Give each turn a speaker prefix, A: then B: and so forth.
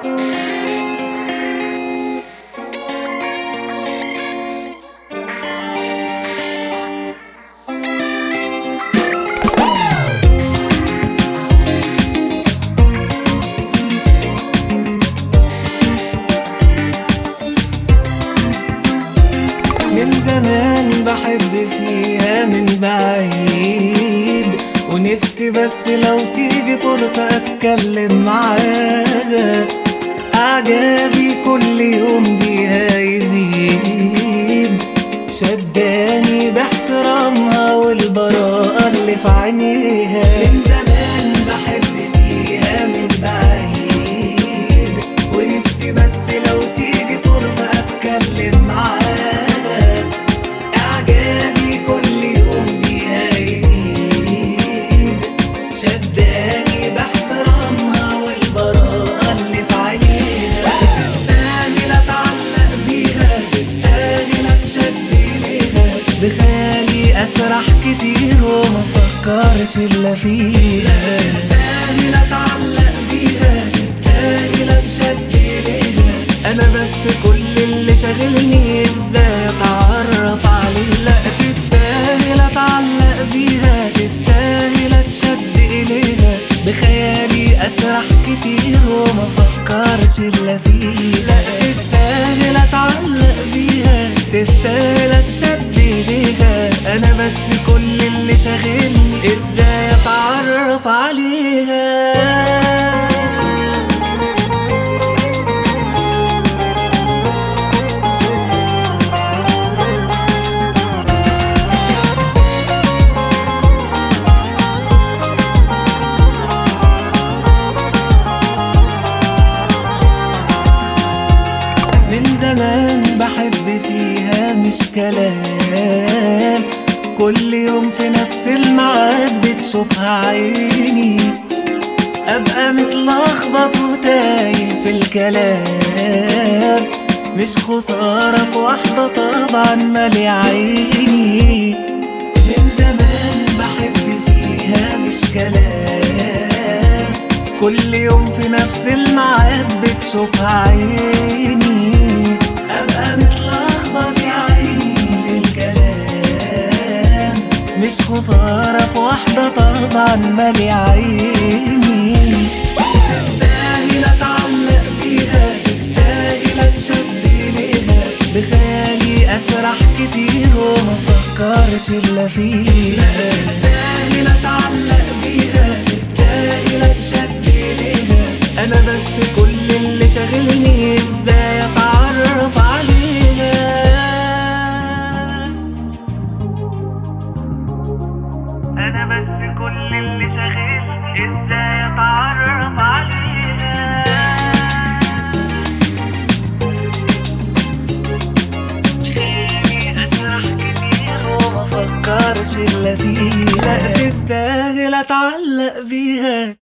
A: من زمان بحب فيها من بعيد ونفسي بس لو تيجي فرصة اتكلم معاها اعجابي كل يوم بيها يزيد شداني باحترامها والبراءة اللي في عينيها من زمان بحب فيها من بعيد ونفسي بس لو تيجي فرصة اتكلم معاها اعجابي كل يوم بيها يزيد شداني باحترامها والبراءة اللي في عينيها تستاهل اتعلق بيها تستاهل اتشد ليها بخيالي اسرح كتير وما افكرش الا فيها تستاهل اتعلق بيها تستاهل اتشد ليها انا بس كل اللي شاغلني ازاي اتعرف عليها لا تستاهل اتعلق بيها تستاهل اتشد اليها بخيالي اسرح كتير وما افكرش الا فيها لا تستاهل اتعلق بيها تستاهل اتشد اليها انا بس كل اللي شاغلني ازاي اتعرف عليها من زمان بحب فيها مش كلام كل يوم في نفس الميعاد بتشوفها عيني ابقى متلخبط وتايه في الكلام مش خسارة في واحدة طبعا مالي عيني من زمان بحب فيها مش كلام كل يوم في نفس الميعاد بتشوفها عيني ابقى متلخبط يا عيني في الكلام مش خسارة في واحدة طبعا مالي عيني تستاهل اتعلق بيها تستاهل اتشد ليها بخيالي اسرح كتير وما افكرش الا فيها تستاهل اتعلق بيها تستاهل اتشد ليها انا بس كل اللي شاغلني ازاي اتعرف عليها انا بس كل اللي شاغلني ازاي اتعرف عليها بخيالي اسرح كتير وما افكرش الا فيها لا تستاهل اتعلق بيها